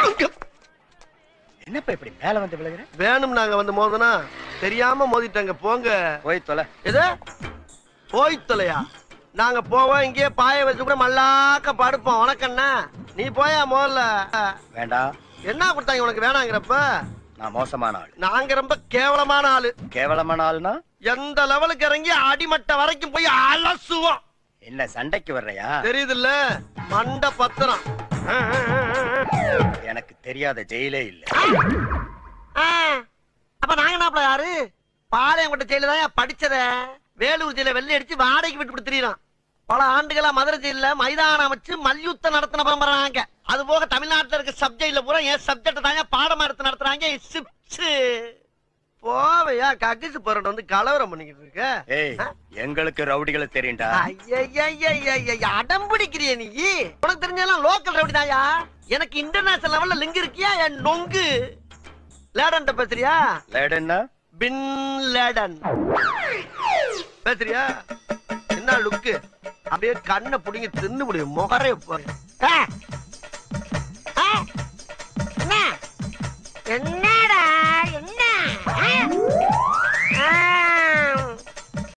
என்னப்பா இப்படி மேல வந்து விழுகிற வேணும் நாங்க வந்து மோதனா தெரியாம மோதிட்டாங்க போங்க போய் தொலை எது போய் தொலையா நாங்க போவோம் இங்கேயே பாய வச்சு கூட மல்லாக்க படுப்போம் உனக்கண்ணா நீ போயா முதல்ல வேண்டாம் என்ன கொடுத்தாங்க உனக்கு வேணாங்கிறப்ப நான் மோசமான ஆள் நாங்க ரொம்ப கேவலமான ஆளு கேவலமான ஆள்னா எந்த லெவலுக்கு இறங்கி அடிமட்ட வரைக்கும் போய் அலசுவோம் என்ன சண்டைக்கு வர்றையா தெரியுதுல்ல மண்ட பத்திரம் எனக்கு தெரியாத ஜெயிலே இல்ல அப்ப நாங்க என்ன யாரு பாளையங்கோட்டை ஜெயில தான் படிச்சத வேலூர் ஜெயில வெள்ளை அடிச்சு வாடகைக்கு விட்டு கொடுத்துறோம் பல ஆண்டுகளா மதுரை ஜெயில மைதானம் அமைச்சு மல்யுத்தம் நடத்தின பரம்பராங்க அது போக தமிழ்நாட்டுல இருக்க சப்ஜெக்ட்ல பூரா என் சப்ஜெக்ட் தாங்க பாடம் எடுத்து நடத்துறாங்க சிப்ஸ் போவையா கக்கிசு போறட்டு வந்து கலவரம் பண்ணிக்கிட்டு இருக்க ஏய் எங்களுக்கு ரவுடிகளை தெரியும்டா ஐயையையையைய, அடம் பிடிக்கிறிய நீ உனக்கு தெரிஞ்சதெல்லாம் லோக்கல் ரவுடி தாயா எனக்கு இன்டர்நேஷனல் லெவல்ல லிங்க் இருக்கியா என் நொங்கு லேடன் பேசுறியா லேடன்னா பின் லேடன் பேசுறியா என்ன லுக்கு அப்படியே கண்ணை புடிங்கி தின்னு முடியும் முகரே பாரு. ஆ! ஆ! என்ன? என்ன